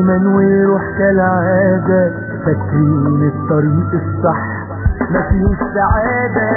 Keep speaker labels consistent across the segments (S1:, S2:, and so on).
S1: دايما ويروح كالعادة فاكرين الطريق الصح مفيهوش سعادة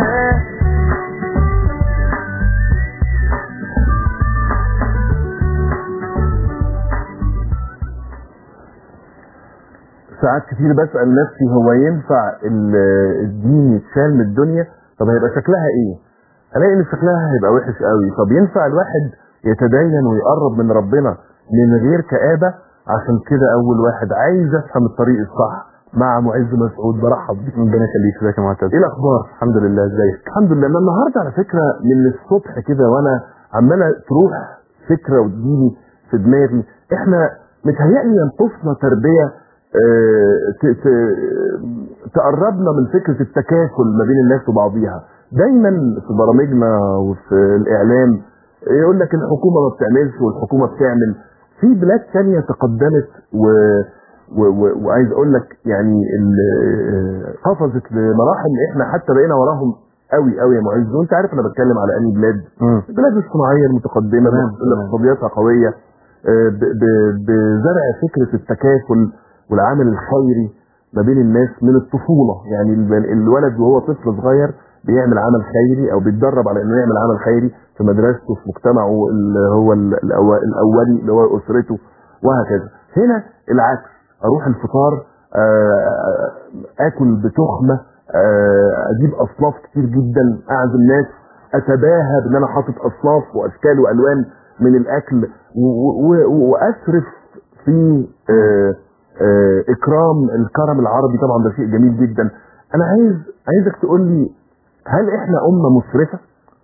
S2: ساعات كتير بسأل نفسي هو ينفع ال- الدين يتشال من الدنيا طب هيبقى شكلها ايه الاقي ان شكلها هيبقى وحش قوي طب ينفع الواحد يتدين ويقرب من ربنا من غير كآبة عشان كده اول واحد عايز افهم الطريق الصح مع معز مسعود برحب بيك
S3: ربنا يخليك ازيك يا معتز
S2: ايه الاخبار
S3: الحمد لله ازيك
S2: الحمد لله انا النهارده على فكره من الصبح كده وانا عماله تروح فكره وتجيلي في دماغي احنا متهيألي ينقصنا تربيه آه، ت- ت- تقربنا من فكره التكافل ما بين الناس وبعضيها دايما في برامجنا وفي الاعلام يقول لك الحكومه ما بتعملش والحكومه بتعمل في بلاد تانية تقدمت و و- و- وعايز اقول لك يعني ال- قفزت لمراحل احنا حتى بقينا وراهم قوي قوي يا معز وانت عارف انا بتكلم على انهي بلاد
S3: مم.
S2: البلاد الصناعيه المتقدمه
S3: تمام،
S2: اللي
S3: تمام.
S2: اقتصادياتها قويه آه، ب- ب- بزرع فكره التكافل والعمل الخيري ما بين الناس من الطفوله يعني ال- الولد وهو طفل صغير بيعمل عمل خيري او بيتدرب على انه يعمل عمل خيري في مدرسته في مجتمعه اللي هو ال- الأو- الاولي اللي هو اسرته وهكذا هنا العكس اروح الفطار آه، اكل بتخمه آه، اجيب اصناف كتير جدا اعزم ناس اتباهى بان انا حاطط اصناف واشكال والوان من الاكل و- و- واسرف في آه، آه، اكرام الكرم العربي طبعا ده شيء جميل جدا انا عايز عايزك تقول لي هل احنا امه مسرفه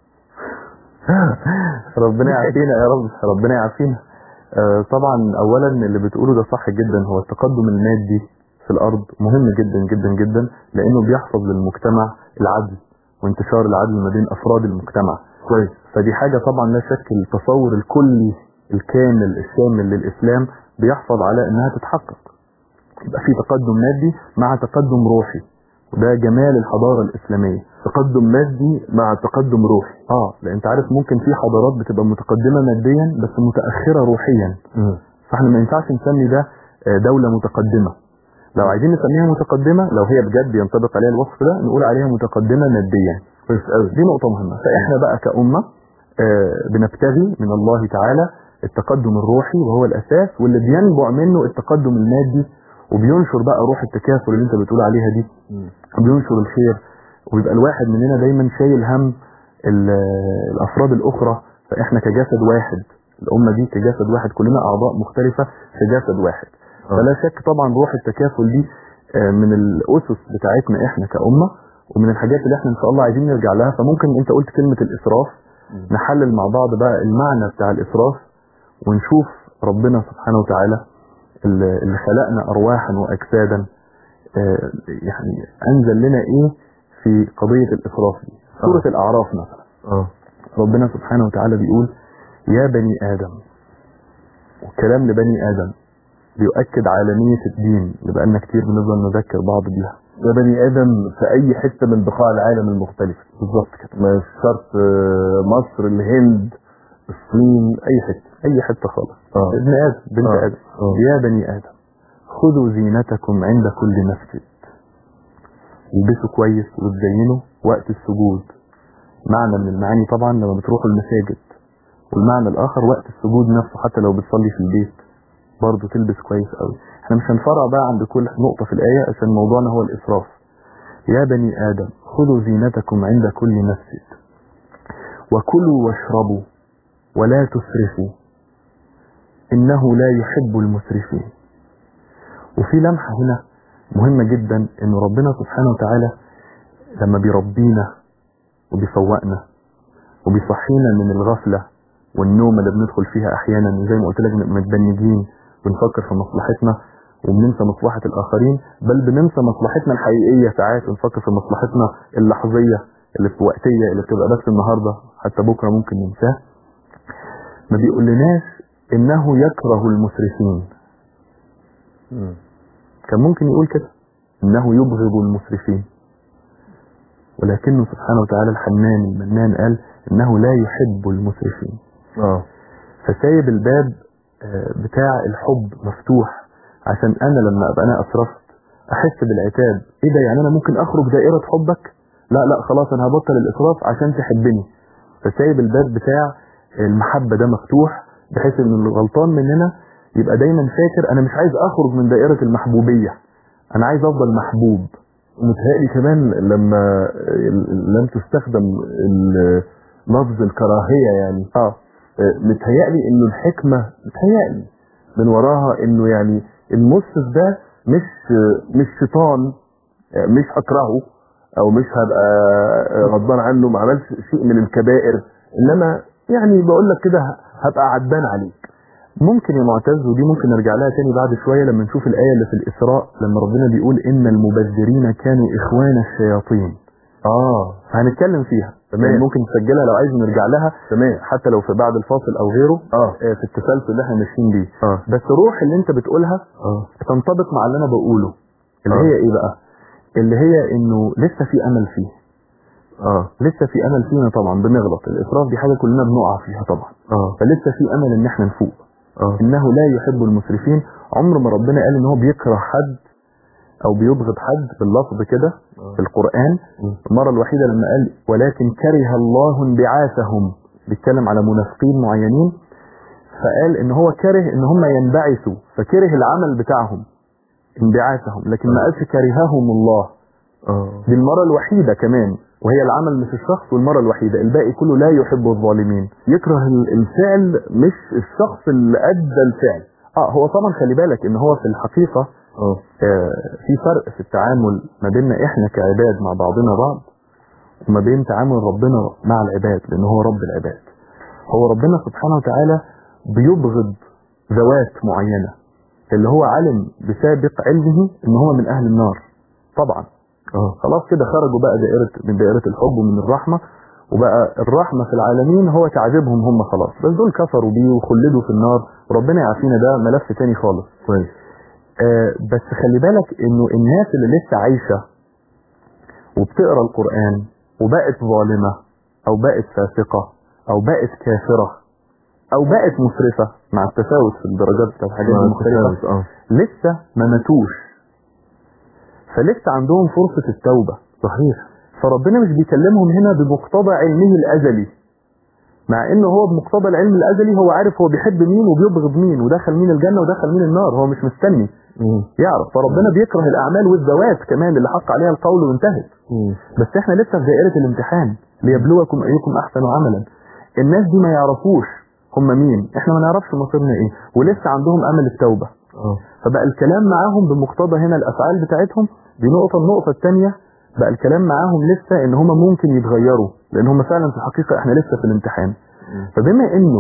S3: ربنا يعافينا يا رب ربنا يعافينا آه، طبعا اولا اللي بتقوله ده صح جدا هو التقدم المادي في الارض مهم جدا جدا جدا لانه بيحفظ للمجتمع العدل وانتشار العدل ما بين افراد المجتمع
S2: كويس
S3: فدي حاجة طبعا لا شك التصور الكلي الكامل الشامل للإسلام بيحفظ على إنها تتحقق يبقى في تقدم مادي مع تقدم روحي وده جمال الحضارة الإسلامية
S2: تقدم مادي مع تقدم روحي
S3: اه لأن انت عارف ممكن في حضارات بتبقى متقدمة ماديا بس متأخرة روحيا فاحنا ما ينفعش نسمي ده آه، دولة متقدمة لو عايزين نسميها متقدمة لو هي بجد ينطبق عليها الوصف ده نقول عليها متقدمة ماديا
S2: كويس قوي
S3: دي نقطة مهمة فإحنا بقى كأمة آه، بنبتغي من الله تعالى التقدم الروحي وهو الأساس واللي بينبع منه التقدم المادي وبينشر بقى روح التكافل اللي انت بتقول عليها دي بينشر الخير ويبقى الواحد مننا دايما شايل هم ال- الأفراد الأخرى فإحنا كجسد واحد الأمة دي كجسد واحد كلنا أعضاء مختلفة في جسد واحد
S2: آه.
S3: فلا شك طبعا روح التكافل دي آه، من الأسس بتاعتنا إحنا كأمة ومن الحاجات اللي احنا ان شاء الله عايزين نرجع لها فممكن انت قلت كلمة الاسراف نحلل مع بعض بقى المعنى بتاع الاسراف ونشوف ربنا سبحانه وتعالى اللي اللي خلقنا ارواحا واجسادا آه، يعني انزل لنا ايه في قضية الاسراف دي سورة الاعراف مثلا
S2: اه
S3: ربنا سبحانه وتعالى بيقول يا بني ادم والكلام لبني ادم بيؤكد عالمية الدين اللي بقالنا كتير بنفضل نذكر بعض بيها
S2: ده بني ادم في اي حته من بقاع العالم المختلفه
S3: بالظبط كده
S2: مش شرط آه، مصر الهند الصين اي حته
S3: اي حته خالص
S2: آه.
S3: ابن ادم بنت
S2: آه.
S3: ادم
S2: آه.
S3: يا بني ادم خذوا زينتكم عند كل مسجد البسوا كويس وتزينوا وقت السجود معنى من المعاني طبعا لما بتروحوا المساجد والمعنى الاخر وقت السجود نفسه حتى لو بتصلي في البيت برضه تلبس كويس قوي احنا مش هنفرع بقى عند كل نقطة في الآية عشان موضوعنا هو الإسراف يا بني آدم خذوا زينتكم عند كل مسجد وكلوا واشربوا ولا تسرفوا إنه لا يحب المسرفين وفي لمحة هنا مهمة جدا إن ربنا سبحانه وتعالى لما بيربينا وبيفوقنا وبيصحينا من الغفلة والنوم اللي بندخل فيها أحيانا زي ما قلت لك بنبقى متبنجين بنفكر في مصلحتنا وبننسى مصلحة الآخرين بل بننسى مصلحتنا الحقيقية ساعات ونفكر في مصلحتنا اللحظية اللي في وقتية اللي بتبقى بس النهاردة حتى بكرة ممكن ننساه ما بيقولناش إنه يكره المسرفين كان ممكن يقول كده إنه يبغض المسرفين ولكنه سبحانه وتعالى الحنان المنان قال إنه لا يحب المسرفين
S2: اه
S3: فسايب الباب آه، بتاع الحب مفتوح عشان انا لما ابقى انا اسرفت احس بالعتاب ايه ده يعني انا ممكن اخرج دائرة حبك لا لا خلاص انا هبطل الاسراف عشان تحبني فسايب الباب بتاع المحبة ده مفتوح بحيث ان الغلطان مننا يبقى دايما فاكر انا مش عايز اخرج من دائرة المحبوبية انا عايز افضل محبوب
S2: متهيألي كمان لما لم تستخدم ال- لفظ الكراهية يعني
S3: اه
S2: متهيألي انه الحكمة متهيألي من وراها انه يعني المسرف ده مش مش شيطان مش هكرهه او مش هبقى غضبان عنه ما عملش شيء من الكبائر انما يعني بقول لك كده هبقى عدبان عليك
S3: ممكن يا معتز ودي ممكن نرجع لها تاني بعد شوية لما نشوف الآية اللي في الإسراء لما ربنا بيقول إن المبذرين كانوا إخوان الشياطين
S2: اه
S3: هنتكلم فيها
S2: تمام.
S3: يعني ممكن تسجلها لو عايز نرجع لها
S2: تمام
S3: حتى لو في بعد الفاصل أو غيره
S2: اه
S3: آه، في التسلسل اللي احنا ماشيين بيه
S2: اه
S3: بس روح اللي انت بتقولها
S2: اه
S3: تنطبق مع اللي انا بقوله اللي
S2: آه.
S3: هي ايه بقى اللي هي انه لسه في امل فيه
S2: اه
S3: لسه في امل فينا طبعا بنغلط الاسراف دي حاجه كلنا بنقع فيها طبعا
S2: اه
S3: فلسه في امل ان احنا نفوق
S2: اه
S3: انه لا يحب المسرفين عمر ما ربنا قال ان هو بيكره حد او بيبغض حد باللفظ كده في القران
S2: م.
S3: المره الوحيده لما قال ولكن كره الله انبعاثهم بيتكلم على منافقين معينين فقال ان هو كره ان هم ينبعثوا فكره العمل بتاعهم انبعاثهم لكن ما قالش كرههم الله
S2: اه
S3: دي المره الوحيده كمان وهي العمل مش الشخص والمره الوحيده الباقي كله لا يحب الظالمين
S2: يكره ال- الفعل مش الشخص اللي ادى الفعل
S3: اه هو طبعا خلي بالك ان هو في الحقيقه
S2: اه
S3: آه، في فرق في التعامل ما بيننا احنا كعباد مع بعضنا بعض وما بين تعامل ربنا مع العباد لان هو رب العباد هو ربنا سبحانه وتعالى بيبغض ذوات معينة اللي هو علم بسابق علمه ان هو من اهل النار طبعا
S2: اه
S3: خلاص كده خرجوا بقى دائرة من دائرة الحب ومن الرحمة وبقى الرحمة في العالمين هو تعذيبهم هم خلاص بس دول كفروا بيه وخلدوا في النار وربنا يعافينا ده ملف تاني خالص
S2: كويس
S3: آه، بس خلي بالك انه الناس اللي لسه عايشة وبتقرا القرآن وبقت ظالمة او بقت فاسقة او بقت كافرة او بقت مسرفة مع التفاوت في الدرجات بتاعت الحاجات
S2: مع
S3: المختلفة
S2: التفاوت، اه
S3: لسه ما ماتوش فلسه عندهم فرصة التوبة
S2: صحيح
S3: فربنا مش بيكلمهم هنا بمقتضى علمه الازلي مع انه هو بمقتضى العلم الازلي هو عارف هو بيحب مين وبيبغض مين ودخل مين الجنة ودخل مين النار هو مش مستني
S2: مم.
S3: يعرف فربنا بيكره الاعمال والذوات كمان اللي حق عليها القول وانتهت
S2: مم.
S3: بس احنا لسه في دائرة الامتحان ليبلوكم ايكم احسن عملا الناس دي ما يعرفوش هم مين احنا ما نعرفش مصيرنا ايه ولسه عندهم امل التوبة
S2: اه
S3: فبقى الكلام معاهم بمقتضى هنا الافعال بتاعتهم دي نقطة النقطة الثانية بقى الكلام معاهم لسه ان هم ممكن يتغيروا لان هم فعلا في الحقيقة احنا لسه في الامتحان فبما انه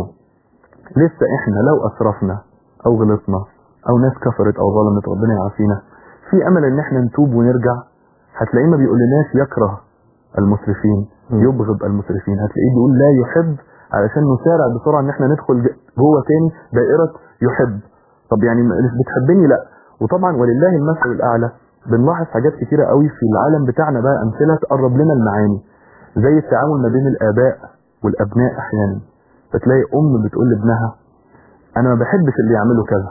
S3: لسه احنا لو اسرفنا او غلطنا او ناس كفرت او ظلمت ربنا يعافينا في امل ان احنا نتوب ونرجع هتلاقيه ما بيقولناش يكره المسرفين
S2: مم.
S3: يبغض المسرفين هتلاقيه بيقول لا يحب علشان نسارع بسرعه ان احنا ندخل ج- جوه تاني دائره يحب طب يعني م- مش بتحبني لا وطبعا ولله المثل الاعلى بنلاحظ حاجات كتيره قوي في العالم بتاعنا بقى امثله تقرب لنا المعاني زي التعامل ما بين الاباء والابناء احيانا فتلاقي ام بتقول لابنها انا ما بحبش اللي يعمله كذا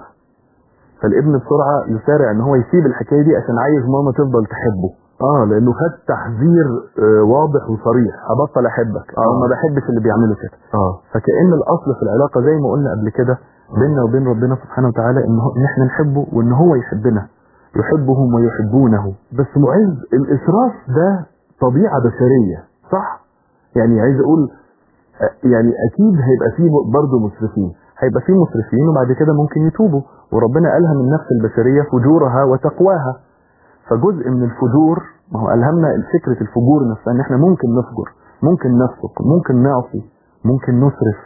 S3: فالابن بسرعه يسارع ان هو يسيب الحكايه دي عشان عايز ماما تفضل تحبه
S2: اه لانه خد تحذير آه، واضح وصريح
S3: هبطل احبك او
S2: آه.
S3: ما بحبش اللي بيعمله كده
S2: اه
S3: فكأن الاصل في العلاقه زي ما قلنا قبل كده بيننا وبين ربنا سبحانه وتعالى ان هو- ان احنا نحبه وان هو يحبنا يحبهم ويحبونه
S2: بس معز الاسراف ده طبيعه بشريه صح يعني عايز اقول آه، يعني اكيد هيبقى فيه برضه مسرفين
S3: هيبقى في مسرفين وبعد كده ممكن يتوبوا وربنا ألهم النفس البشرية فجورها وتقواها فجزء من الفجور ما هو ألهمنا فكرة الفجور نفسها ان احنا ممكن نفجر ممكن نفسق ممكن نعصي ممكن نسرف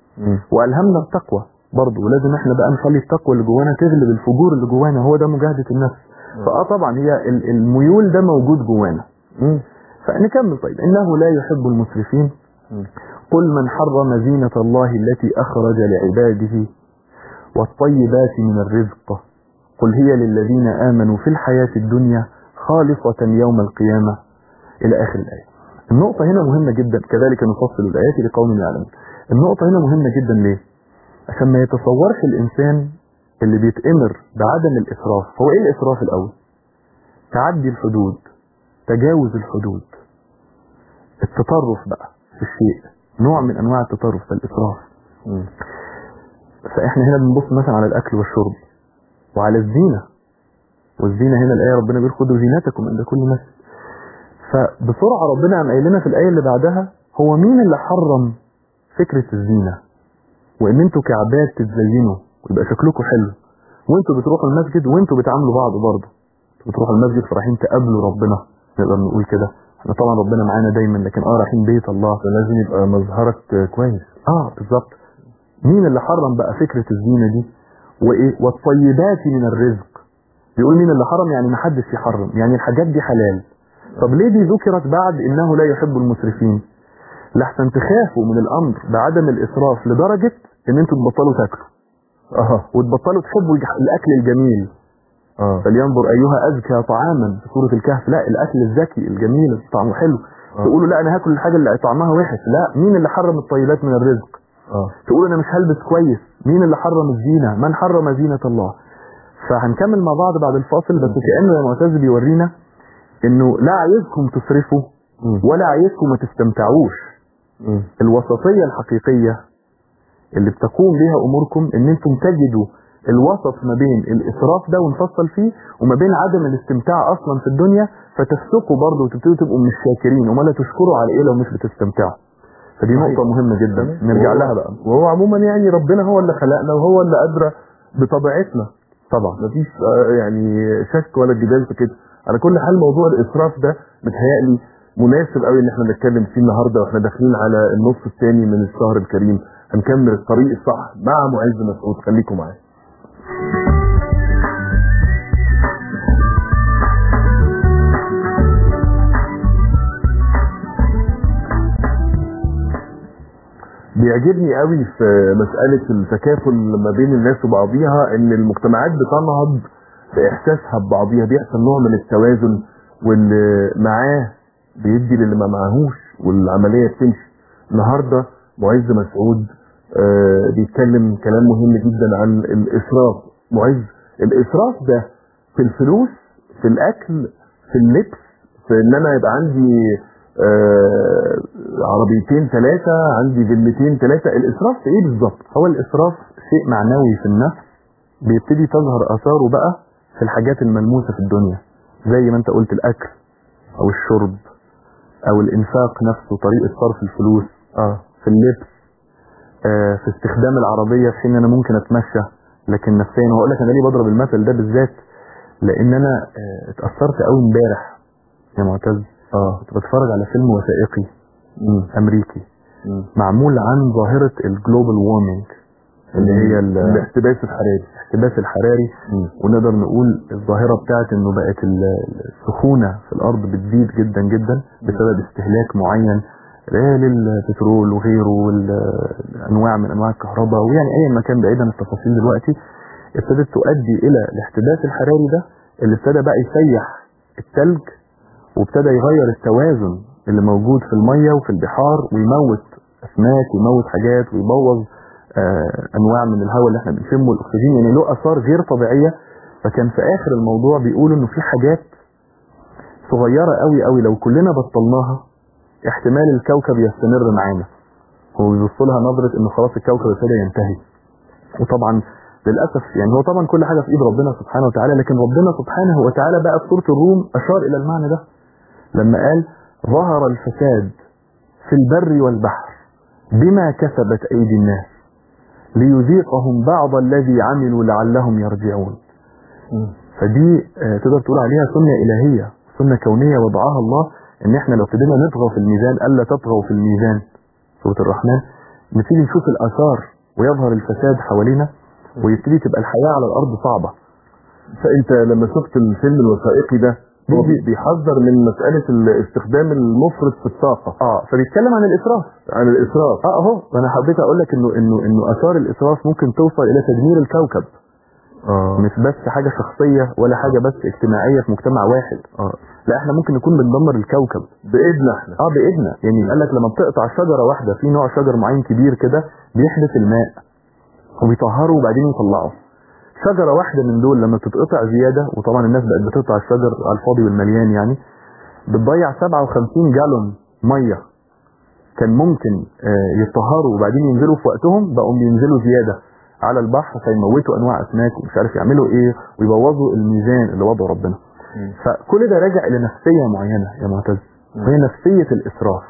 S3: وألهمنا التقوى برضه ولازم احنا بقى نخلي التقوى اللي جوانا تغلب الفجور اللي جوانا هو ده مجاهدة النفس فاه طبعا هي ال- الميول ده موجود جوانا
S2: مم.
S3: فنكمل طيب إنه لا يحب المسرفين
S2: مم.
S3: قل من حرم زينة الله التي أخرج لعباده والطيبات من الرزق قل هي للذين آمنوا في الحياة الدنيا خالصة يوم القيامة إلى آخر الآية النقطة هنا مهمة جدا كذلك نفصل الآيات لقوم يعلمون النقطة هنا مهمة جدا ليه عشان ما يتصورش الانسان اللي بيتأمر بعدم الاسراف هو ايه الاسراف الاول تعدي الحدود تجاوز الحدود التطرف بقى في الشيء نوع من انواع التطرف ده الاسراف
S2: مم.
S3: فاحنا هنا بنبص مثلا على الاكل والشرب وعلى الزينه والزينه هنا الايه ربنا بيقول خذوا زينتكم عند كل مسجد فبسرعه ربنا قام قايل لنا في الايه اللي بعدها هو مين اللي حرم فكره الزينه وان انتوا كعباد تتزينوا ويبقى شكلكم حلو وانتوا بتروحوا المسجد وانتوا بتعاملوا بعض برضه انتوا بتروحوا المسجد فرايحين تقابلوا ربنا نقدر نقول كده احنا طبعا ربنا معانا دايما لكن اه رايحين بيت الله
S2: فلازم يبقى مظهرك كويس
S3: اه بالظبط مين اللي حرم بقى فكرة الزينة دي وايه والطيبات من الرزق بيقول مين اللي حرم يعني ما حدش يحرم يعني الحاجات دي حلال طب ليه دي ذكرت بعد انه لا يحب المسرفين لحسن تخافوا من الامر بعدم الاسراف لدرجة ان انتوا تبطلوا تاكلوا
S2: اه
S3: وتبطلوا تحبوا الج- الاكل الجميل
S2: اه
S3: فلينظر ايها ازكى طعاما في سورة الكهف لا الاكل الذكي الجميل اللي طعمه حلو
S2: آه.
S3: تقولوا لا انا هاكل الحاجة اللي طعمها وحش لا مين اللي حرم الطيبات من الرزق
S2: اه
S3: تقول انا مش هلبس كويس مين اللي حرم الزينة من حرم زينة الله فهنكمل مع بعض بعد الفاصل بس كأنه يا معتز بيورينا انه لا عايزكم تصرفوا
S2: مم.
S3: ولا عايزكم ما تستمتعوش
S2: مم.
S3: الوسطية الحقيقية اللي بتقوم بها اموركم ان انتم تجدوا الوسط ما بين الاسراف ده ونفصل فيه وما بين عدم الاستمتاع اصلا في الدنيا فتفسقوا برضه وتبتدوا تبقوا مش شاكرين وما لا تشكروا على ايه لو مش بتستمتعوا فدي
S2: صحيح.
S3: نقطة مهمة جدا نرجع
S2: وهو-
S3: لها بقى
S2: وهو عموما يعني ربنا هو اللي خلقنا وهو اللي أدرى بطبيعتنا
S3: طبعا
S2: مفيش آه، يعني شك ولا جدال في كده على كل حال موضوع الاسراف ده متهيألي مناسب قوي ان احنا نتكلم فيه النهارده واحنا داخلين على النص الثاني من الشهر الكريم هنكمل الطريق الصح مع معز مسعود خليكم معايا بيعجبني قوي في مسألة التكافل ما بين الناس وبعضيها ان المجتمعات بتنهض باحساسها ببعضيها بيحصل نوع من التوازن واللي معاه بيدي للي ما معاهوش والعملية بتمشي النهاردة معز مسعود آه، بيتكلم كلام مهم جدا عن الاسراف معز الاسراف ده في الفلوس في الاكل في اللبس في ان انا يبقى عندي آه عربيتين ثلاثة عندي فيلتين ثلاثة الاسراف في ايه بالظبط
S3: هو الإسراف شيء معنوي في النفس بيبتدي تظهر آثاره بقى في الحاجات الملموسة في الدنيا زي ما انت قلت الأكل أو الشرب أو الإنفاق نفسه طريقة صرف الفلوس
S2: اه
S3: في اللبس آه في استخدام العربية في حين أنا ممكن أتمشى لكن نفسيا وهقول لك أنا ليه بضرب المثل ده بالذات لأن أنا آه اتأثرت قوي امبارح يا معتز
S2: اه
S3: كنت بتفرج على فيلم وثائقي
S2: مم.
S3: أمريكي
S2: مم.
S3: معمول عن ظاهرة الجلوبال وارمينج اللي هي ال-
S2: الاحتباس الحراري
S3: الاحتباس الحراري
S2: مم.
S3: ونقدر نقول الظاهرة بتاعت انه بقت ال- السخونة في الارض بتزيد جدا جدا بسبب استهلاك معين لا للبترول وغيره والانواع من انواع الكهرباء ويعني اي مكان بعيدا عن التفاصيل دلوقتي ابتدت تؤدي الى الاحتباس الحراري ده اللي ابتدى بقى يسيح التلج وابتدى يغير التوازن اللي موجود في المية وفي البحار ويموت اسماك ويموت حاجات ويبوظ آه، انواع من الهواء اللي احنا بنشمه والاكسجين يعني له اثار غير طبيعيه فكان في اخر الموضوع بيقولوا انه في حاجات صغيره قوي قوي لو كلنا بطلناها احتمال الكوكب يستمر معانا هو بيبص لها نظره انه خلاص الكوكب ابتدى ينتهي وطبعا للاسف يعني هو طبعا كل حاجه في ايد ربنا سبحانه وتعالى لكن ربنا سبحانه وتعالى بقى في سوره الروم اشار الى المعنى ده لما قال ظهر الفساد في البر والبحر بما كسبت ايدي الناس ليذيقهم بعض الذي عملوا لعلهم يرجعون
S2: مم.
S3: فدي آه، تقدر تقول عليها سنة إلهية سنة كونية وضعها الله إن إحنا لو ابتدينا نطغى في الميزان ألا تطغوا في الميزان سورة الرحمن نبتدي نشوف الآثار ويظهر الفساد حوالينا ويبتدي تبقى الحياة على الأرض صعبة
S2: فانت لما شفت الفيلم الوثائقي ده هو بي- بيحذر من مسألة الاستخدام المفرط في الطاقة
S3: اه فبيتكلم عن الإسراف
S2: عن الإسراف
S3: اه اهو انا حبيت اقول لك انه انه انه اثار الاسراف ممكن توصل الى تدمير الكوكب
S2: اه
S3: مش بس حاجه شخصيه ولا حاجه بس اجتماعيه في مجتمع واحد
S2: اه
S3: لا احنا ممكن نكون بندمر الكوكب
S2: بإيدنا احنا
S3: اه بايدنا يعني قال لك لما بتقطع شجره واحده في نوع شجر معين كبير كده بيحبس الماء وبيطهروا وبعدين يطلعوا شجرة واحدة من دول لما تتقطع زيادة وطبعا الناس بقت بتقطع الشجر على الفاضي والمليان يعني بتضيع 57 جالون مية كان ممكن آه، يتطهروا وبعدين ينزلوا في وقتهم بقوا بينزلوا زيادة على البحر فيموتوا انواع اسماك ومش عارف يعملوا ايه ويبوظوا الميزان اللي وضعه ربنا فكل ده راجع الى نفسية معينة يا معتز وهي نفسية الاسراف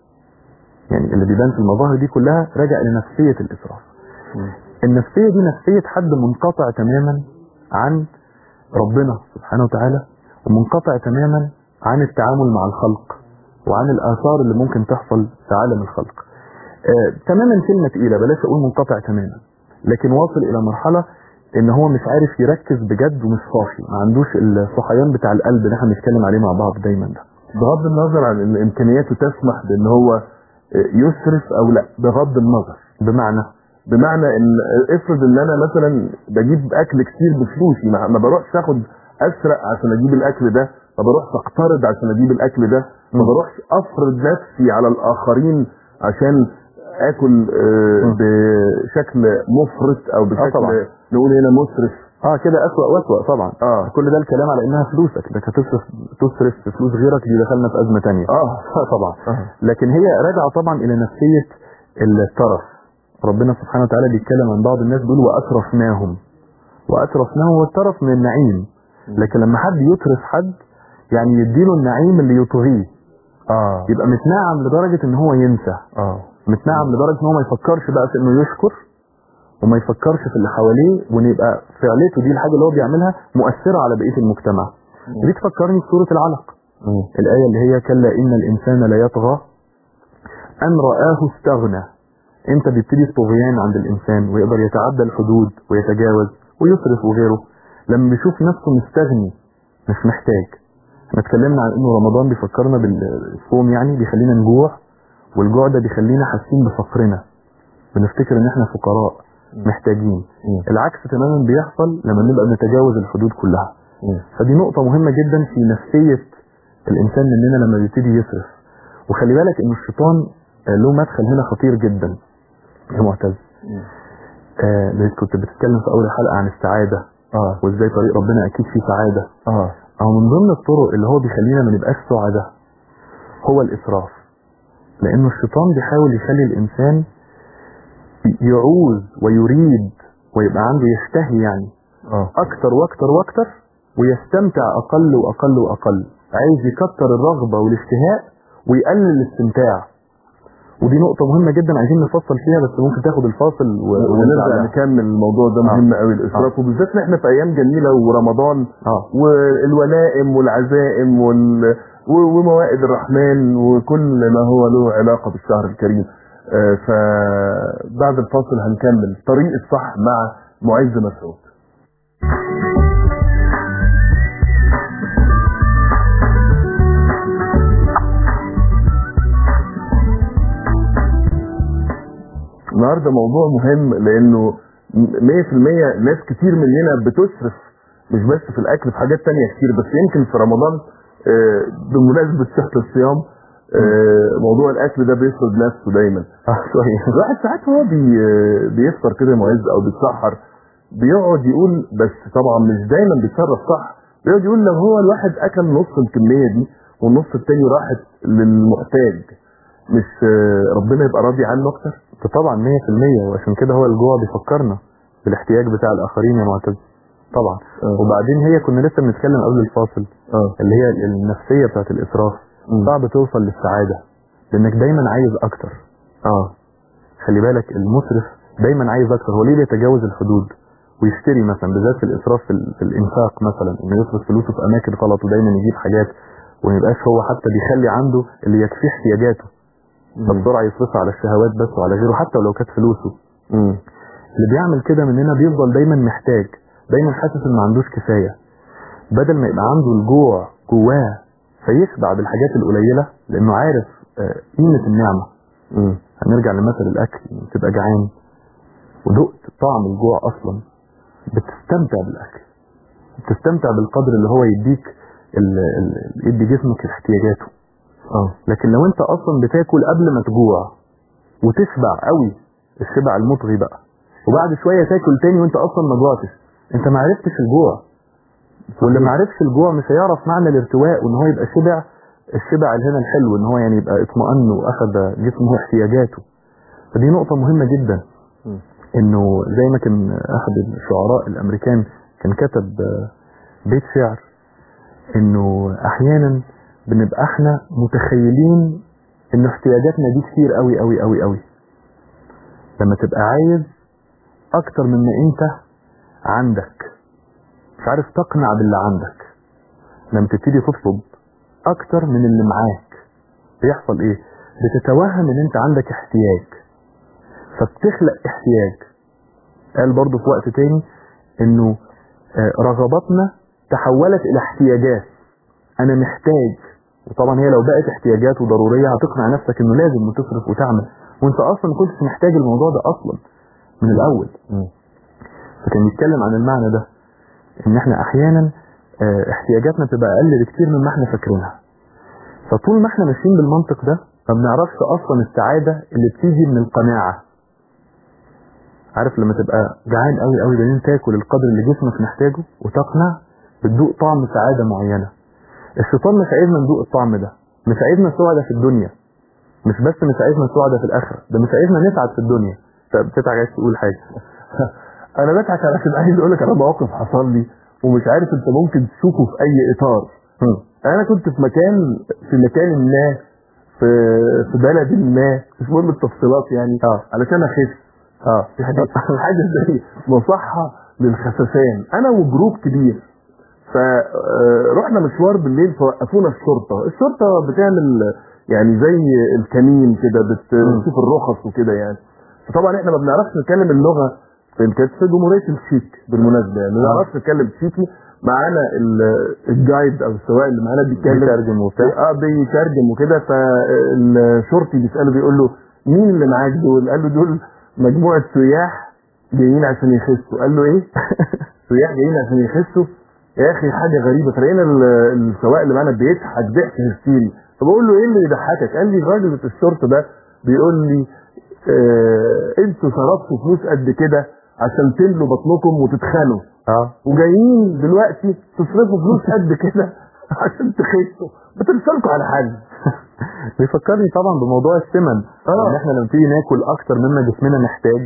S3: يعني اللي بيبان في المظاهر دي كلها راجع لنفسية الاسراف النفسية دي نفسية حد منقطع تماما عن ربنا سبحانه وتعالى ومنقطع تماما عن التعامل مع الخلق وعن الآثار اللي ممكن تحصل في عالم الخلق آه تماما كلمة تقيلة بلاش أقول منقطع تماما لكن واصل إلى مرحلة إن هو مش عارف يركز بجد ومش صافي ما عندوش الصحيان بتاع القلب اللي احنا بنتكلم عليه مع بعض دايما ده
S2: بغض النظر عن ان امكانياته تسمح بان هو يسرف او لا بغض النظر
S3: بمعنى
S2: بمعنى ان افرض ان انا مثلا بجيب اكل كتير بفلوسي ما ما بروحش اخد اسرق عشان اجيب الاكل ده ما بروحش اقترض عشان اجيب الاكل ده ما
S3: مم.
S2: بروحش افرض نفسي على الاخرين عشان اكل آه،
S3: مم.
S2: بشكل مفرط او بشكل
S3: طبعا.
S2: نقول هنا مسرف
S3: اه كده أسوأ وأسوأ طبعا
S2: اه
S3: كل ده الكلام على انها فلوسك انك هتصرف تصرف في فلوس غيرك دي دخلنا في ازمه تانية
S2: اه
S3: طبعا
S2: آه.
S3: لكن هي راجعه طبعا الى نفسيه الترف ربنا سبحانه وتعالى بيتكلم عن بعض الناس بيقول واترفناهم واترفناهم هو الترف من النعيم لكن لما حد يترف حد يعني يديله النعيم اللي يطغيه
S2: اه
S3: يبقى متنعم لدرجه ان هو ينسى
S2: اه
S3: متنعم لدرجه ان هو ما يفكرش بقى في انه يشكر وما يفكرش في اللي حواليه وان يبقى فعلته دي الحاجه اللي هو بيعملها مؤثره على بقيه المجتمع دي تفكرني بسوره العلق
S2: مم.
S3: الآية اللي هي كلا إن الإنسان لا يطغى أن رآه استغنى إمتى بيبتدي الطغيان عند الإنسان ويقدر يتعدى الحدود ويتجاوز ويصرف وغيره لما بيشوف نفسه مستغني مش محتاج احنا اتكلمنا عن انه رمضان بيفكرنا بالصوم يعني بيخلينا نجوع والجوع ده بيخلينا حاسين بفقرنا بنفتكر ان احنا فقراء محتاجين
S2: مم.
S3: العكس تماما بيحصل لما نبقى بنتجاوز الحدود كلها
S2: مم.
S3: فدي نقطة مهمة جدا في نفسية الإنسان مننا لما بيبتدي يصرف وخلي بالك إن الشيطان آه، له مدخل هنا خطير جدا يا معتز
S2: مم.
S3: آه اللي كنت بتتكلم في أول الحلقة عن السعادة
S2: اه
S3: وإزاي طريق ربنا أكيد فيه سعادة
S2: اه
S3: أو من ضمن الطرق اللي هو بيخلينا ما نبقاش سعداء هو الإسراف لأنه الشيطان بيحاول يخلي الإنسان يعوز ويريد ويبقى عنده يشتهي يعني
S2: اه
S3: اكتر واكتر واكتر ويستمتع اقل واقل واقل عايز يكتر الرغبة والاشتهاء ويقلل الاستمتاع ودي نقطة مهمة جدا عايزين نفصل فيها بس ممكن تاخد الفاصل و-
S2: ونرجع
S3: لها.
S2: نكمل الموضوع ده مهم قوي الاسراف وبالذات ان احنا في ايام جميله ورمضان
S3: اه
S2: والولائم والعزائم وال... و- وموائد الرحمن وكل ما هو له علاقه بالشهر الكريم آه، فبعد الفاصل هنكمل طريق الصح مع معز مسعود النهارده موضوع مهم لانه 100% ناس كتير مننا بتسرف مش بس في الاكل في حاجات تانية كتير بس يمكن في رمضان آه، بمناسبة شهر الصيام آه، موضوع الاكل ده بيفرض نفسه دايما
S3: اه شوية
S2: الواحد ساعات هو بي بيفطر كده معز او بيتسحر بيقعد يقول بس طبعا مش دايما بيتصرف صح بيقعد يقول لو هو الواحد اكل نص الكميه دي والنص التاني راحت للمحتاج مش آه، ربنا يبقى راضي عنه اكتر
S3: ده طبعا 100% وعشان كده هو الجوع بيفكرنا بالاحتياج بتاع الاخرين يا معتز طبعا
S2: آه.
S3: وبعدين هي كنا لسه بنتكلم قبل الفاصل
S2: اه
S3: اللي هي النفسية بتاعت الاسراف
S2: مم.
S3: صعب توصل للسعادة لانك دايما عايز اكتر
S2: اه
S3: خلي بالك المسرف دايما عايز اكتر هو ليه بيتجاوز الحدود ويشتري مثلا بالذات في الاسراف في, ال- في الانفاق مثلا انه يصرف فلوسه في اماكن غلط ودايما يجيب حاجات وما يبقاش هو حتى بيخلي عنده اللي يكفيه احتياجاته فبسرعه يصرفها على الشهوات بس وعلى غيره حتى ولو كانت فلوسه
S2: مم.
S3: اللي بيعمل كده مننا بيفضل دايما محتاج دايما حاسس ان ما عندوش كفايه بدل ما يبقى عنده الجوع جواه فيشبع بالحاجات القليله لانه عارف آه، قيمه النعمه
S2: مم.
S3: هنرجع لمثل الاكل لما تبقى جعان ودقت طعم الجوع اصلا بتستمتع بالاكل بتستمتع بالقدر اللي هو يديك ال- ال- يدي جسمك احتياجاته
S2: اه
S3: لكن لو انت اصلا بتاكل قبل ما تجوع وتشبع قوي الشبع المطغي بقى وبعد شويه تاكل تاني وانت اصلا ما جوعتش انت ما عرفتش الجوع واللي ما عرفش الجوع مش هيعرف معنى الارتواء وان هو يبقى شبع الشبع اللي هنا الحلو ان هو يعني يبقى اطمأن واخد جسمه احتياجاته فدي نقطة مهمة جدا
S2: م.
S3: انه زي ما كان احد الشعراء الامريكان كان كتب آه، بيت شعر انه احيانا بنبقى احنا متخيلين ان احتياجاتنا دي كتير قوي قوي قوي قوي لما تبقى عايز اكتر من ما انت عندك مش عارف تقنع باللي عندك لما تبتدي تطلب اكتر من اللي معاك بيحصل ايه بتتوهم ان انت عندك احتياج فبتخلق احتياج قال برضو في وقت تاني انه آه، رغباتنا تحولت الى احتياجات انا محتاج وطبعا هي لو بقت احتياجات وضرورية هتقنع نفسك انه لازم تصرف وتعمل وانت اصلا ما كنتش محتاج الموضوع ده اصلا من الاول فكان بيتكلم عن المعنى ده ان احنا احيانا آه، احتياجاتنا تبقى اقل بكتير مما احنا فاكرينها فطول ما احنا ماشيين بالمنطق ده ما بنعرفش اصلا السعادة اللي بتيجي من القناعة عارف لما تبقى جعان قوي قوي بعدين تاكل القدر اللي جسمك محتاجه وتقنع بتدوق طعم سعادة معينة الشيطان مش عايزنا ندوق الطعم ده مش عايزنا سعدة في الدنيا مش بس مش عايزنا سعدة في الآخرة ده مش عايزنا نسعد في الدنيا فبتتعب عايز تقول حاجة
S2: انا بضحك علشان عايز اقول لك على موقف حصل لي ومش عارف انت ممكن تشوفه في اي اطار
S3: هم.
S2: انا كنت في مكان في مكان ما في في بلد ما مش مهم التفصيلات يعني
S3: اه
S2: علشان اخس
S3: اه
S2: في حاجه حاجه زي مصحه للخسسان انا وجروب كبير فرحنا مشوار بالليل فوقفونا الشرطه الشرطه بتعمل يعني زي الكمين كده بتشوف الرخص وكده يعني فطبعا احنا ما بنعرفش نتكلم اللغه في كانت في جمهوريه التشيك بالمناسبه يعني ما بنعرفش نتكلم تشيكي معانا ال- الجايد او السواق اللي معانا بيتكلم
S3: بيترجم وبتاع
S2: اه بيترجم وكده فالشرطي بيساله بيقول له مين اللي معاك دول؟ قال له دول مجموعه سياح جايين عشان يخسوا قال له ايه؟ سياح جايين عشان يخسوا يا اخي حاجه غريبه فلقينا ال- السواق اللي معانا بيضحك ضحك هستيري فبقول له ايه اللي يضحكك؟ قال لي الراجل بتاع الشرطه ده بيقول لي آه انتوا صرفتوا فلوس قد كده عشان تملوا بطنكم وتتخنوا
S3: اه
S2: وجايين دلوقتي تصرفوا فلوس قد كده عشان تخسوا ما ترسلكوا على حل
S3: بيفكرني طبعا بموضوع السمن
S2: آه.
S3: ان احنا لما تيجي ناكل اكتر مما جسمنا محتاج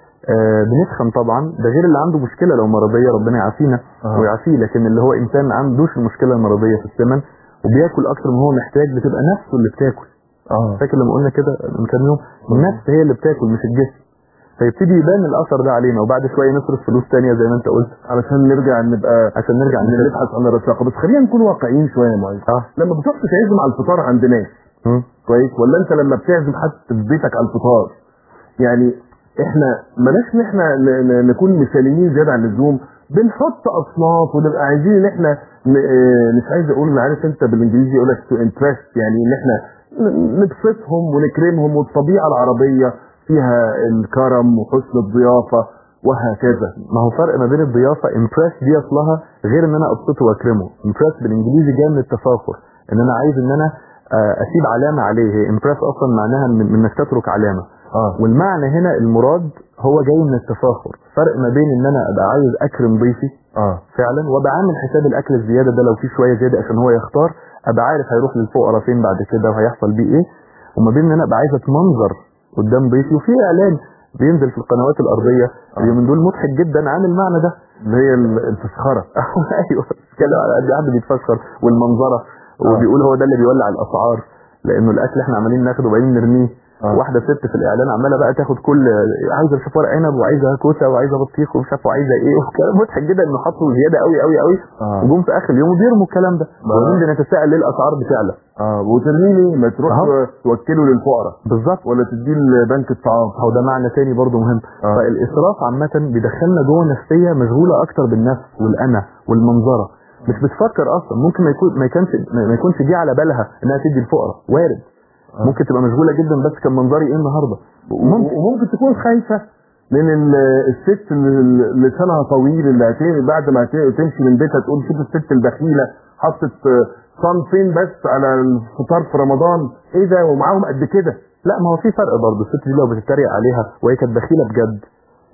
S3: آه بنتخن طبعا ده غير اللي عنده مشكله لو مرضيه ربنا يعافينا
S2: آه.
S3: ويعافيه لكن اللي هو انسان ما عندوش المشكله المرضيه في السمن وبياكل اكتر ما هو محتاج بتبقى نفسه اللي بتاكل
S2: اه
S3: فاكر لما قلنا كده من كام يوم النفس هي اللي بتاكل مش الجسم فيبتدي يبان الاثر ده علينا وبعد شويه نصرف فلوس تانية زي ما انت قلت
S2: علشان نرجع نبقى
S3: عشان نرجع نلبس
S2: نبحث عن الرشاقه بس خلينا نكون واقعيين شويه يا معيز
S3: اه
S2: لما بتروح تعزم على الفطار عند ناس
S3: مم.
S2: كويس ولا انت لما بتعزم حد في بيتك على الفطار يعني احنا بلاش ان احنا ن- ن- نكون مثاليين زياده عن اللزوم بنحط اصناف ونبقى عايزين ان احنا ن- اه مش عايز اقول عارف انت بالانجليزي يقول لك تو انترست يعني ان احنا ن- نبسطهم ونكرمهم والطبيعه العربيه فيها الكرم وحسن الضيافه وهكذا
S3: ما هو فرق ما بين الضيافه امبرس دي اصلها غير ان انا ابسطه واكرمه امبرس بالانجليزي جاي من التفاخر ان انا عايز ان انا آه، اسيب علامه عليه هي امبرس اصلا معناها من من انك تترك علامه
S2: اه
S3: والمعنى هنا المراد هو جاي من التفاخر فرق ما بين ان انا ابقى عايز اكرم ضيفي
S2: اه
S3: فعلا وابقى عامل حساب الاكل الزياده ده لو في شويه زياده عشان هو يختار ابقى عارف هيروح للفقراء فين بعد كده وهيحصل بيه ايه وما بين ان انا ابقى عايز اتمنظر قدام ضيفي وفي اعلان بينزل في القنوات الارضيه اليومين دول مضحك جدا عن المعنى ده
S2: اللي هي ال- الفسخره
S3: ايوه بيتكلم على قد حد بيتفشخر والمنظره
S2: آه.
S3: وبيقول هو ده اللي بيولع الاسعار لانه الاكل احنا عمالين ناخده وبعدين نرميه
S2: آه.
S3: واحده ست في الاعلان عماله بقى تاخد كل عايزه مش عارف ورق عنب وعايزه كوسه وعايزه بطيخ ومش عارف وعايزه ايه وكلام مضحك جدا انه حطوا زياده قوي قوي قوي
S2: آه.
S3: وجم في اخر اليوم وبيرموا الكلام ده
S2: آه.
S3: وبعدين بنتساءل ليه الاسعار بتعلى
S2: اه وترميه ليه؟ ما تروح
S3: أهو.
S2: توكله للفقراء
S3: بالظبط
S2: ولا تديه لبنك الطعام
S3: هو ده معنى تاني برضه مهم
S2: آه.
S3: فالاسراف عامه بيدخلنا جوه نفسيه مشغوله اكتر بالنفس والانا والمنظره مش بتفكر اصلا ممكن ما يكون ما يكونش ما يكونش جه على بالها انها تدي الفقراء وارد
S2: آه.
S3: ممكن تبقى مشغوله جدا بس كان منظري ايه النهارده
S2: وممكن وممكن تكون خايفه من ال- الست اللي لسانها طويل اللي هت- بعد ما هت- تمشي من بيتها تقول شوف الست البخيله حطت آه، صنفين بس على الفطار في رمضان ايه ده ومعاهم قد كده
S3: لا ما هو في فرق برضه الست دي لو بتتريق عليها وهي كانت بخيله بجد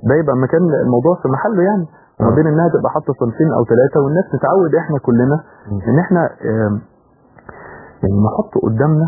S3: ده يبقى مكان الموضوع في محله يعني وما
S2: آه.
S3: بين انها تبقى حاطه صنفين او ثلاثه والناس تتعود احنا كلنا ان احنا آم، يعني نحط قدامنا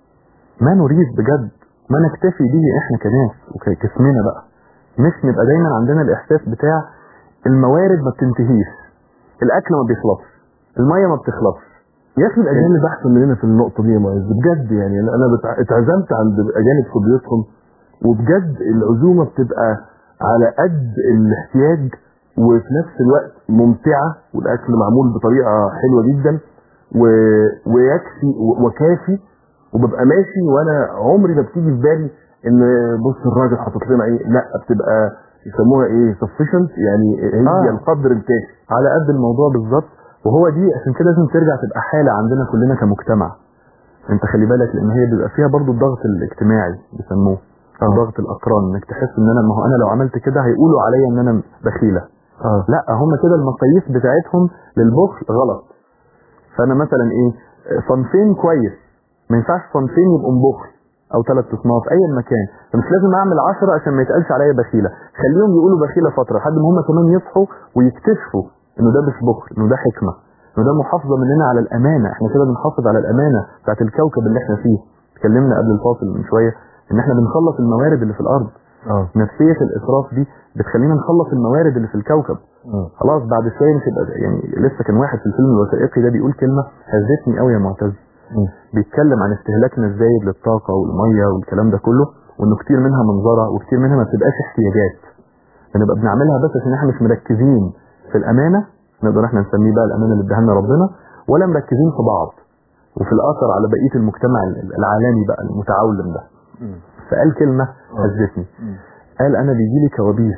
S3: ما نريد بجد ما نكتفي به احنا كناس وكاسمنا بقى مش نبقى دايما عندنا الاحساس بتاع الموارد ما بتنتهيش الاكل ما بيخلصش الميه ما بتخلصش
S2: يا اخي الاجانب احسن مننا في النقطه دي يا معز بجد يعني انا أنا بتع- اتعزمت عند اجانب في بيوتهم وبجد العزومه بتبقى على قد الاحتياج وفي نفس الوقت ممتعه والاكل معمول بطريقه حلوه جدا و... ويكفي و- وكافي وببقى ماشي وانا عمري ما بتيجي في بالي ان بص الراجل حاطط لنا ايه لا بتبقى يسموها ايه sufficient يعني هي
S3: آه.
S2: القدر الكافي
S3: على قد الموضوع بالظبط وهو دي عشان كده لازم ترجع تبقى حاله عندنا كلنا كمجتمع انت خلي بالك لان هي بيبقى فيها برضو الضغط الاجتماعي بيسموه او
S2: آه.
S3: ضغط الاقران انك تحس ان انا ما هو انا لو عملت كده هيقولوا عليا ان انا بخيله
S2: اه
S3: لا هم كده المقاييس بتاعتهم للبخل غلط فانا مثلا ايه صنفين كويس ما ينفعش صنفين يبقوا بخل او ثلاث اصناف ايا مكان فمش لازم اعمل عشرة عشان ما يتقالش عليا بخيله خليهم يقولوا بخيله فتره لحد ما هم كمان يصحوا ويكتشفوا انه ده مش بخل انه ده حكمه انه ده محافظه مننا على الامانه احنا كده بنحافظ على الامانه بتاعت الكوكب اللي احنا فيه اتكلمنا قبل الفاصل من شويه ان احنا بنخلص الموارد اللي في الارض
S2: اه
S3: نفسيه الاسراف دي بتخلينا نخلص الموارد اللي في الكوكب
S2: اه
S3: خلاص بعد شويه مش هيبقى يعني لسه كان واحد في الفيلم الوثائقي ده بيقول كلمه هزتني قوي يا معتز بيتكلم عن استهلاكنا الزايد للطاقه والميه والكلام ده كله وانه كتير منها منظره وكتير منها ما بتبقاش احتياجات بنبقى بنعملها بس عشان احنا مش مركزين في الامانه نقدر احنا نسميه بقى الامانه اللي اداها لنا ربنا ولا مركزين في بعض وفي الاثر على بقيه المجتمع العالمي بقى المتعولم ده فقال كلمه هزتني قال انا بيجي لي كوابيس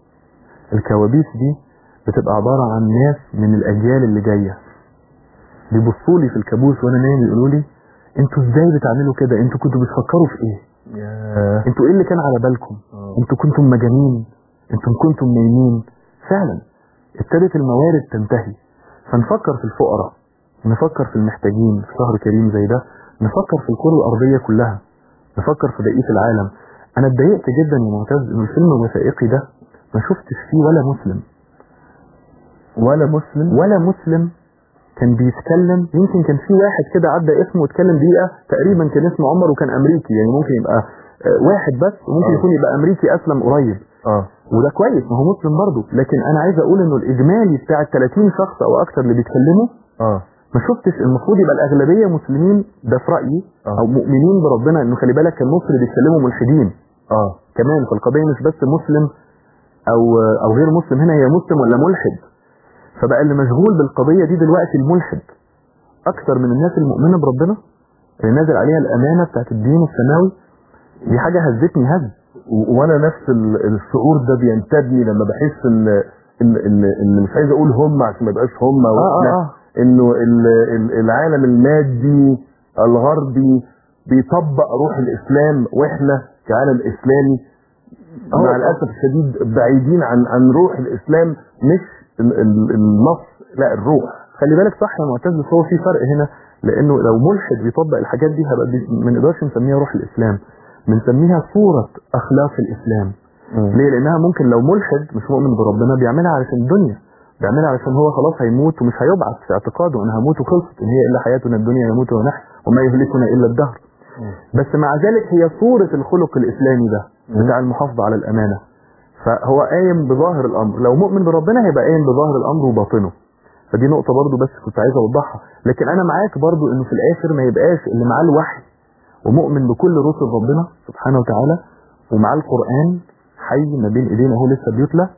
S3: الكوابيس دي بتبقى عبارة عن ناس من الأجيال اللي جاية بيبصوا لي في الكابوس وأنا نايم يقولوا لي انتوا ازاي بتعملوا كده انتوا كنتوا بتفكروا في ايه
S2: يا
S3: انتوا ايه اللي كان على بالكم
S2: آه.
S3: انتوا كنتم مجانين انتم كنتم نايمين فعلا ابتدت الموارد تنتهي فنفكر في الفقراء نفكر في المحتاجين في شهر كريم زي ده نفكر في الكرة الأرضية كلها نفكر في بقية العالم أنا اتضايقت جدا يا معتز إن الفيلم الوثائقي ده ما شفتش فيه ولا مسلم
S2: ولا مسلم
S3: ولا مسلم كان بيتكلم يمكن كان في واحد كده عدى اسمه واتكلم دقيقة تقريبا كان اسمه عمر وكان أمريكي يعني ممكن يبقى آه، واحد بس وممكن
S2: آه.
S3: يكون يبقى أمريكي أسلم قريب
S2: اه
S3: وده كويس ما هو مسلم برضه لكن انا عايز اقول انه الاجمالي بتاع ال 30 شخص او اكتر اللي بيتكلموا
S2: اه
S3: ما شفتش المفروض يبقى الاغلبيه مسلمين ده في رايي
S2: آه.
S3: او مؤمنين بربنا انه خلي بالك كان مصر بيتكلموا ملحدين
S2: اه
S3: كمان فالقضيه مش بس مسلم او او غير مسلم هنا هي مسلم ولا ملحد فبقى اللي مشغول بالقضيه دي دلوقتي الملحد اكتر من الناس المؤمنه بربنا اللي نازل عليها الامانه بتاعت الدين السماوي دي حاجه هزتني هز
S2: و- وانا نفس ال- الشعور ده بينتابني لما بحس ان ان ان, إن مش عايز اقول هم عشان ما يبقاش هم
S3: اه
S2: واحنا
S3: اه اه
S2: انه ال- ال- العالم المادي الغربي بيطبق روح الاسلام واحنا كعالم اسلامي
S3: آه،
S2: مع
S3: آه.
S2: الاسف الشديد بعيدين عن عن روح الاسلام مش ال- ال- النص لا الروح
S3: خلي بالك صح يا معتز بس هو في فرق هنا لانه لو ملحد بيطبق الحاجات دي هبقى بي- ما نقدرش نسميها روح الاسلام بنسميها صورة اخلاق الاسلام ليه لانها ممكن لو ملحد مش مؤمن بربنا بيعملها علشان الدنيا بيعملها علشان هو خلاص هيموت ومش هيبعث في اعتقاده ان هموت وخلصت ان هي الا حياتنا الدنيا نموت ونحيا وما يهلكنا الا الدهر بس مع ذلك هي صورة الخلق الاسلامي ده بتاع المحافظة على الامانة فهو قايم بظاهر الامر لو مؤمن بربنا هيبقى قايم بظاهر الامر وباطنه فدي نقطة برضو بس كنت عايز اوضحها لكن انا معاك برضو انه في الاخر ما يبقاش اللي معاه الوحي ومؤمن بكل رسل ربنا سبحانه وتعالى ومعاه القرآن حي ما بين ايدينا اهو لسه بيتلى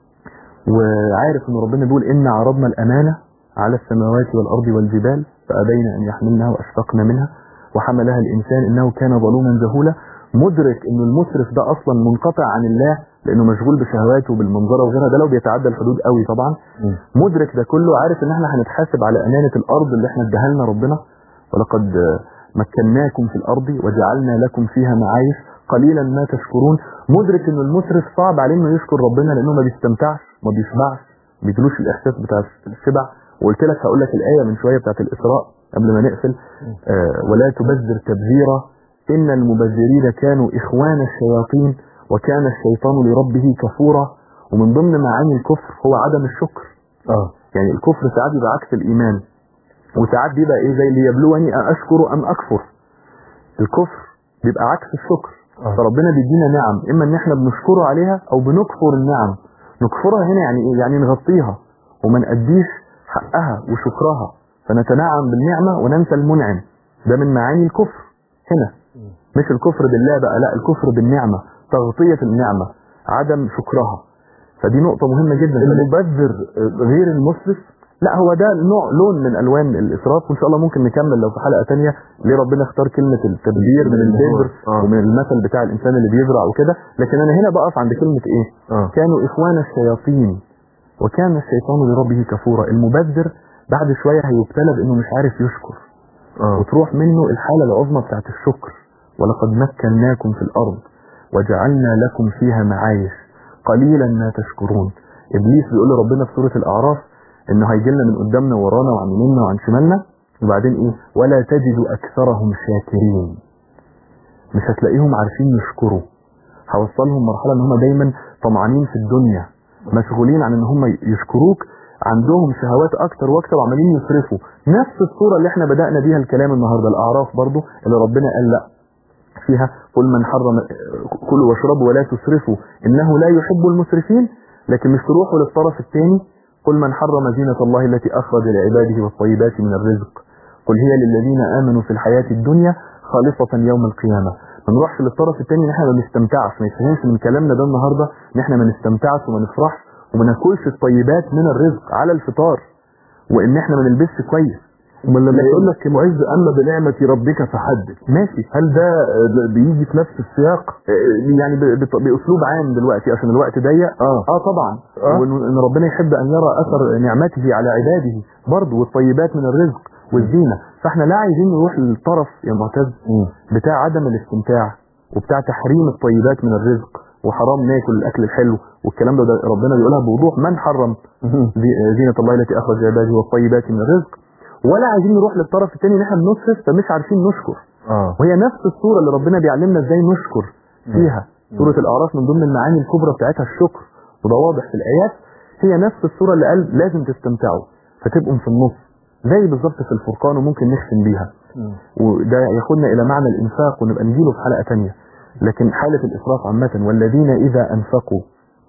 S3: وعارف ان ربنا بيقول ان عرضنا الامانة على السماوات والارض والجبال فابين ان يحملنها واشفقنا منها وحملها الانسان انه كان ظلوما جهولا مدرك ان المسرف ده اصلا منقطع عن الله لانه مشغول بشهواته وبالمنظره وغيرها ده لو بيتعدى الحدود قوي طبعا مدرك ده كله عارف ان احنا هنتحاسب على امانه الارض اللي احنا اداها لنا ربنا ولقد آه، مكناكم في الارض وجعلنا لكم فيها معايش قليلا ما تشكرون مدرك ان المسرف صعب عليه انه يشكر ربنا لانه ما بيستمتعش ما بيشبعش ما بيجيلوش الاحساس بتاع الشبع وقلت لك هقول لك الايه من شويه بتاعت الاسراء قبل ما نقفل آه ولا تبذر تبذيرا ان المبذرين كانوا اخوان الشياطين وكان الشيطان لربه كفورا ومن ضمن معاني الكفر هو عدم الشكر
S2: اه
S3: يعني الكفر ساعات بيبقى عكس الإيمان وساعات بيبقى إيه زي ليبلوني أشكر أم أكفر الكفر بيبقى عكس الشكر
S2: آه.
S3: فربنا بيدينا نعم إما إن إحنا بنشكره عليها أو بنكفر النعم نكفرها هنا يعني إيه؟ يعني نغطيها وما نأديش حقها وشكرها فنتنعم بالنعمة وننسى المنعم ده من معاني الكفر هنا مش الكفر بالله بقى لا الكفر بالنعمة تغطية النعمة عدم شكرها فدي نقطة مهمة جدا
S2: المبذر آه، غير المسرف
S3: لا هو ده نوع لون من الوان الاسراف وان شاء الله ممكن نكمل لو في حلقه تانية ليه ربنا اختار كلمه التدبير من البذر
S2: آه.
S3: ومن المثل بتاع الانسان اللي بيزرع وكده لكن انا هنا بقف عند كلمه ايه
S2: اه
S3: كانوا اخوان الشياطين وكان الشيطان لربه كفورا المبذر بعد شويه هيبتلى بانه مش عارف يشكر
S2: اه
S3: وتروح منه الحاله العظمى بتاعت الشكر ولقد مكناكم في الارض وجعلنا لكم فيها معايش قليلا ما تشكرون ابليس بيقول لربنا في سوره الاعراف انه هيجي لنا من قدامنا ورانا وعن يميننا وعن شمالنا وبعدين ايه ولا تجد اكثرهم شاكرين مش هتلاقيهم عارفين يشكروا هوصلهم مرحله ان هم دايما طمعانين في الدنيا مشغولين عن ان هم يشكروك عندهم شهوات اكتر واكتر وعمالين يصرفوا نفس الصوره اللي احنا بدانا بيها الكلام النهارده الاعراف برضو اللي ربنا قال لا فيها قل من حرم كلوا واشربوا ولا تسرفوا انه لا يحب المسرفين لكن مش تروحوا للطرف الثاني قل من حرم زينة الله التي أخرج لعباده والطيبات من الرزق قل هي للذين آمنوا في الحياة الدنيا خالصة يوم القيامة ما نروحش للطرف الثاني ان احنا ما نستمتعش ما يفهمش من كلامنا ده النهارده ان احنا ما نستمتعش وما نفرحش وما ناكلش الطيبات من الرزق على الفطار وان احنا ما نلبسش كويس
S2: امال لما يقول لك معز اما بنعمه ربك فحدث
S3: ماشي
S2: هل ده آه، بيجي في نفس السياق
S3: آه، يعني ب- بط- باسلوب عام دلوقتي عشان الوقت ضيق
S2: اه
S3: اه طبعا
S2: آه.
S3: وان إن ربنا يحب ان يرى اثر نعمته على عباده برضه والطيبات من الرزق والزينه فاحنا لا عايزين نروح للطرف يا معتز
S2: مم.
S3: بتاع عدم الاستمتاع وبتاع تحريم الطيبات من الرزق وحرام ناكل الاكل الحلو والكلام ده, ده ربنا بيقولها بوضوح من حرم زي- زينه الله التي اخرج عباده والطيبات من الرزق ولا عايزين نروح للطرف الثاني ان احنا بنصرف فمش عارفين نشكر
S2: اه
S3: وهي نفس الصورة اللي ربنا بيعلمنا ازاي نشكر فيها سورة الأعراف من ضمن المعاني الكبرى بتاعتها الشكر وده واضح في الآيات هي نفس الصورة اللي قال لازم تستمتعوا فتبقوا في النص زي بالظبط في الفرقان وممكن نختم بيها وده ياخدنا إلى معنى الإنفاق ونبقى نجيله في حلقة تانية لكن حالة الإسراف عامة والذين إذا أنفقوا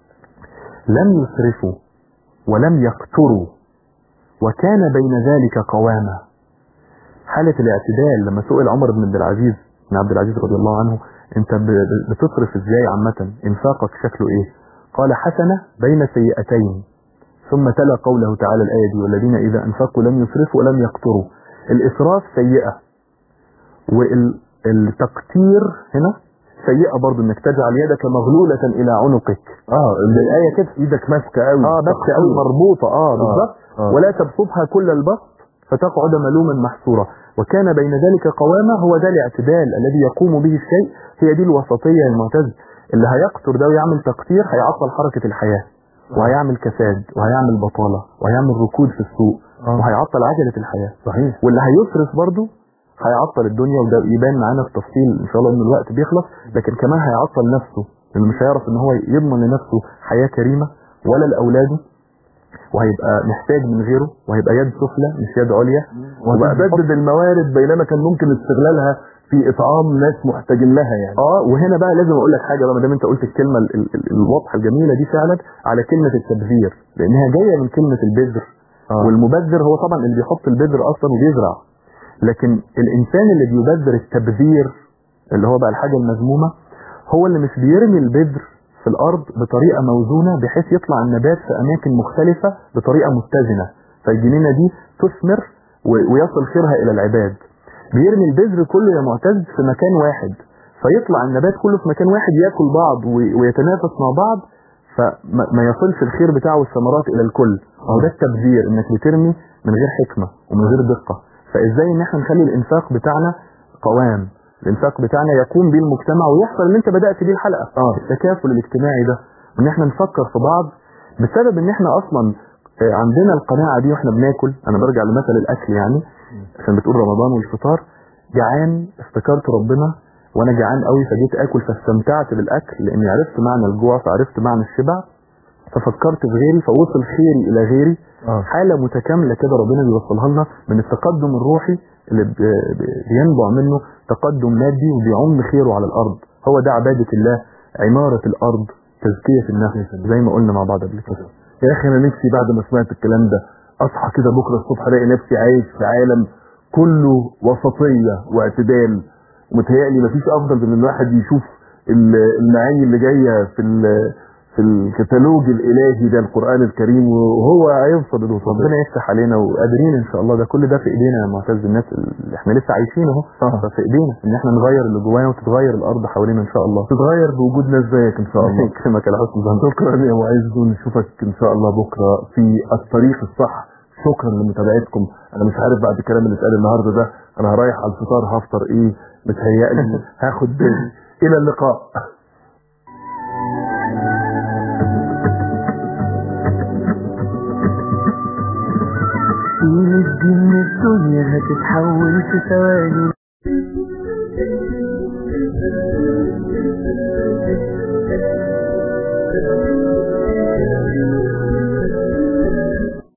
S3: لم يسرفوا ولم يقتروا وكان بين ذلك قواما حالة الاعتدال لما سئل عمر بن عبد العزيز بن عبد العزيز رضي الله عنه انت ب- ب- بتصرف ازاي عامة انفاقك شكله ايه قال حسنة بين سيئتين ثم تلا قوله تعالى الآية دي والذين إذا أنفقوا لم يسرفوا ولم يقتروا الإسراف سيئة والتقتير هنا سيئة برضو انك تجعل يدك مغلولة إلى عنقك
S2: اه الايه كده ايدك ماسكه قوي
S3: اه بس قوي مربوطة اه بالظبط
S2: آه.
S3: ولا تبسطها كل البسط فتقعد ملوما محصورا وكان بين ذلك قوامة هو ده الاعتدال الذي يقوم به الشيء هي دي الوسطية المعتز اللي هيقطر ده ويعمل تقطير هيعطل حركة الحياة وهيعمل كساد وهيعمل بطالة وهيعمل ركود في السوق
S2: آه.
S3: وهيعطل عجلة الحياة
S2: صحيح
S3: واللي هيصرف برضه هيعطل الدنيا وده يبان معانا في تفصيل ان شاء الله ان الوقت بيخلص لكن كمان هيعطل نفسه لانه مش هيعرف ان هو يضمن لنفسه حياة كريمة ولا لاولاده وهيبقى محتاج من غيره وهيبقى يد سفلى مش يد عليا
S2: وبسدد الموارد بينما كان ممكن استغلالها في اطعام ناس محتاجين لها يعني
S3: اه وهنا بقى لازم اقول لك حاجه بقى ما دام انت قلت الكلمه ال- ال- ال- الواضحه الجميله دي فعلا على كلمه التبذير لانها جايه من كلمه البذر
S2: آه.
S3: والمبذر هو طبعا اللي بيحط البذر اصلا وبيزرع لكن الانسان اللي بيبذر التبذير اللي هو بقى الحاجه المذمومه هو اللي مش بيرمي البذر في الارض بطريقه موزونه بحيث يطلع النبات في اماكن مختلفه بطريقه متزنه فالجنينه دي تثمر و- ويصل خيرها الى العباد بيرمي البذر كله يا معتز في مكان واحد فيطلع النبات كله في مكان واحد ياكل بعض وي- ويتنافس مع بعض فما ما يصلش الخير بتاعه والثمرات الى الكل هو ده التبذير انك بترمي من غير حكمه ومن غير دقه فازاي ان احنا نخلي الانفاق بتاعنا قوام الانفاق بتاعنا يقوم بيه المجتمع ويحصل اللي انت بدات بيه الحلقه اه التكافل الاجتماعي ده ان احنا نفكر في بعض بسبب ان احنا اصلا آه، عندنا القناعه دي واحنا بناكل انا برجع لمثل الاكل يعني عشان بتقول رمضان والفطار جعان افتكرت ربنا وانا جعان قوي فجيت اكل فاستمتعت بالاكل لاني عرفت معنى الجوع فعرفت معنى الشبع ففكرت في غيري فوصل خيري الى غيري
S2: اه
S3: حالة متكاملة كده ربنا بيوصلها لنا من التقدم الروحي اللي ب- ب- بينبع منه تقدم مادي وبيعم خيره على الأرض هو ده عبادة الله عمارة الأرض تزكية النفس زي ما قلنا مع بعض قبل كده
S2: يا اخي انا نفسي بعد ما سمعت الكلام ده اصحى كده بكره الصبح الاقي نفسي عايش في عالم كله وسطيه واعتدال ومتهيألي مفيش افضل من ان الواحد يشوف ال- المعاني اللي جايه في ال- في الكتالوج الالهي ده القران الكريم وهو هيوصل للوصول
S3: ربنا يفتح علينا وقادرين ان شاء الله ده كل ده في ايدينا يا معتز الناس اللي احنا لسه عايشين اهو
S2: آه.
S3: ففي ايدينا ان احنا نغير اللي جوانا وتتغير الارض حوالينا ان شاء الله
S2: تتغير بوجود ناس زيك ان شاء الله
S3: يكرمك على حسن ظن
S2: شكرا يا معز ونشوفك ان شاء الله بكره في الطريق الصح شكرا لمتابعتكم انا مش عارف بعد الكلام اللي اتقال النهارده ده انا رايح على الفطار هفطر ايه متهيألي هاخد بالي الى اللقاء
S1: قيمة دي من الدنيا هتتحول في ثواني